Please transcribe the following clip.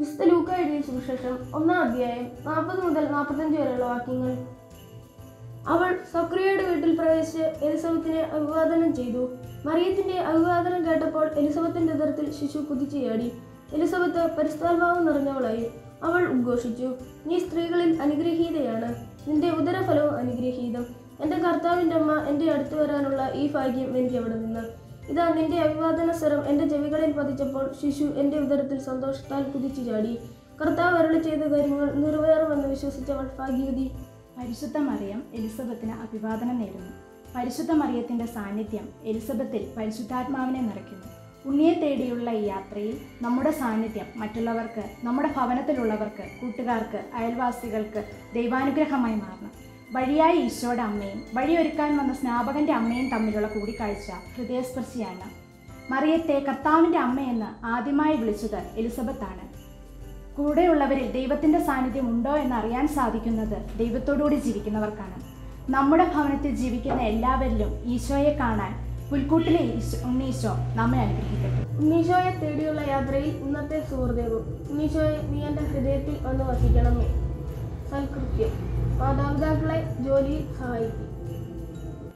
വിശുദ്ധ ലൂക്ക എഴുതിയ സുവിശേഷം ഒന്നാം അധ്യായം നാൽപ്പത് മുതൽ നാൽപ്പത്തഞ്ച് വരെയുള്ള വാക്യങ്ങൾ അവൾ സക്രിയയുടെ വീട്ടിൽ പ്രവേശിച്ച് എലിസബത്തിനെ അഭിവാദനം ചെയ്തു മറിയത്തിന്റെ അഭിവാദനം കേട്ടപ്പോൾ എലിസബത്തിന്റെ ഉദരത്തിൽ ശിശു കുതിച്ചു ചാടി എലിസബത്ത് പരിസ്ഥാത്മാവ് നിറഞ്ഞവളായി അവൾ ഉദ്ഘോഷിച്ചു നീ സ്ത്രീകളിൽ അനുഗ്രഹീതയാണ് നിന്റെ ഉദരഫലവും അനുഗ്രഹീതം എൻ്റെ കർത്താവിൻ്റെ അമ്മ എൻ്റെ അടുത്ത് വരാനുള്ള ഈ ഭാഗ്യം എനിക്ക് എവിടെ നിന്ന് ഇതാ നിന്റെ അഭിവാദന സ്വരം എൻ്റെ ചെവികളിൽ പതിച്ചപ്പോൾ ശിശു എൻ്റെ ഉദരത്തിൽ സന്തോഷത്താൽ കുതിച്ചു ചാടി കർത്താവ് അരുളി ചെയ്ത കാര്യങ്ങൾ നിറവേറുമെന്ന് വിശ്വസിച്ചവൾ ഭാഗ്യവതി പരിശുദ്ധ മറിയം എലിസബത്തിന് അഭിവാദനം നേരുന്നു പരിശുദ്ധ മറിയത്തിന്റെ സാന്നിധ്യം എലിസബത്തിൽ പരിശുദ്ധാത്മാവിനെ നിറയ്ക്കുന്നു ഉണ്ണിയെ തേടിയുള്ള ഈ യാത്രയിൽ നമ്മുടെ സാന്നിധ്യം മറ്റുള്ളവർക്ക് നമ്മുടെ ഭവനത്തിലുള്ളവർക്ക് കൂട്ടുകാർക്ക് അയൽവാസികൾക്ക് ദൈവാനുഗ്രഹമായി മാറണം വഴിയായ ഈശോയുടെ അമ്മയും വഴിയൊരുക്കാൻ വന്ന സ്നാപകന്റെ അമ്മയും തമ്മിലുള്ള കൂടിക്കാഴ്ച ഹൃദയസ്പർശിയാണ് മറിയത്തെ കർത്താവിന്റെ അമ്മയെന്ന് ആദ്യമായി വിളിച്ചത് എലിസബത്താണ് കൂടെയുള്ളവരിൽ ദൈവത്തിന്റെ സാന്നിധ്യം ഉണ്ടോ എന്ന് അറിയാൻ സാധിക്കുന്നത് ദൈവത്തോടുകൂടി ജീവിക്കുന്നവർക്കാണ് നമ്മുടെ ഭവനത്തിൽ ജീവിക്കുന്ന എല്ലാവരിലും ഈശോയെ കാണാൻ പുൽക്കൂട്ടിലെ ഈശോ ഉണ്ണീശോ നമ്മെ അനുഗ്രഹിക്കട്ടെ ഉണ്ണീശോയെ തേടിയുള്ള യാത്രയിൽ ഇന്നത്തെ സുഹൃദേവും ഉണ്ണീശോയെ നീ എൻ്റെ ഹൃദയത്തിൽ വന്ന് വസിക്കണമേ സൽകൃത്യം മാതാപിതാക്കളെ ജോലിയിൽ സഹായിക്കും